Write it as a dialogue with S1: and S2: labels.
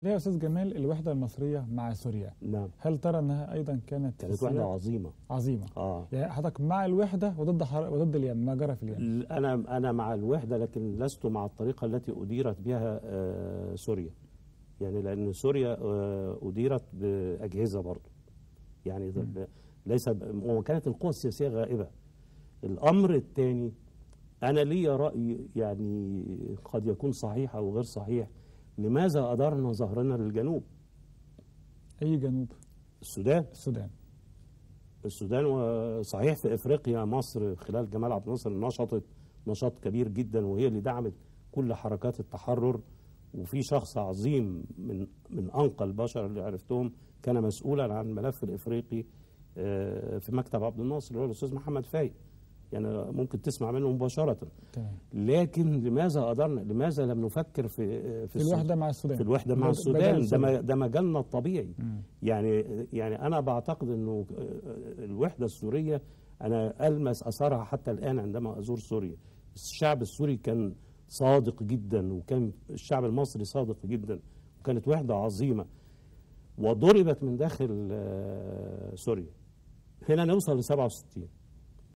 S1: ليه يا استاذ جمال الوحده المصريه مع سوريا
S2: نعم
S1: هل ترى انها ايضا كانت
S2: كانت
S1: في
S2: وحده
S1: السياق
S2: عظيمه
S1: عظيمه
S2: اه
S1: يعني حضرتك مع الوحده وضد حر... وضد اليمن ما جرى في اليمن
S2: انا انا مع الوحده لكن لست مع الطريقه التي اديرت بها آه، سوريا يعني لان سوريا آه، اديرت باجهزه برضه يعني ده ب- ليس ب- وكانت القوى السياسيه غائبه الامر الثاني انا لي راي يعني قد يكون صحيح او غير صحيح لماذا ادارنا ظهرنا للجنوب
S1: اي جنوب
S2: السودان
S1: السودان
S2: السودان وصحيح في افريقيا مصر خلال جمال عبد الناصر نشطت نشاط كبير جدا وهي اللي دعمت كل حركات التحرر وفي شخص عظيم من من انقى البشر اللي عرفتهم كان مسؤولا عن الملف الافريقي آه، في مكتب عبد الناصر اللي هو الاستاذ محمد فايق يعني ممكن تسمع منه مباشره
S1: تمام
S2: لكن لماذا قدرنا لماذا لم نفكر في في,
S1: في الوحده مع السودان
S2: في الوحده مع
S1: بدل-
S2: السودان
S1: بدل
S2: ده ما-
S1: سوريا.
S2: ده مجالنا الطبيعي
S1: مم.
S2: يعني يعني انا بعتقد انه الوحده السوريه انا المس اثرها حتى الان عندما ازور سوريا الشعب السوري كان صادق جدا وكان الشعب المصري صادق جدا وكانت وحده عظيمه وضربت من داخل آه، سوريا هنا نوصل ل 67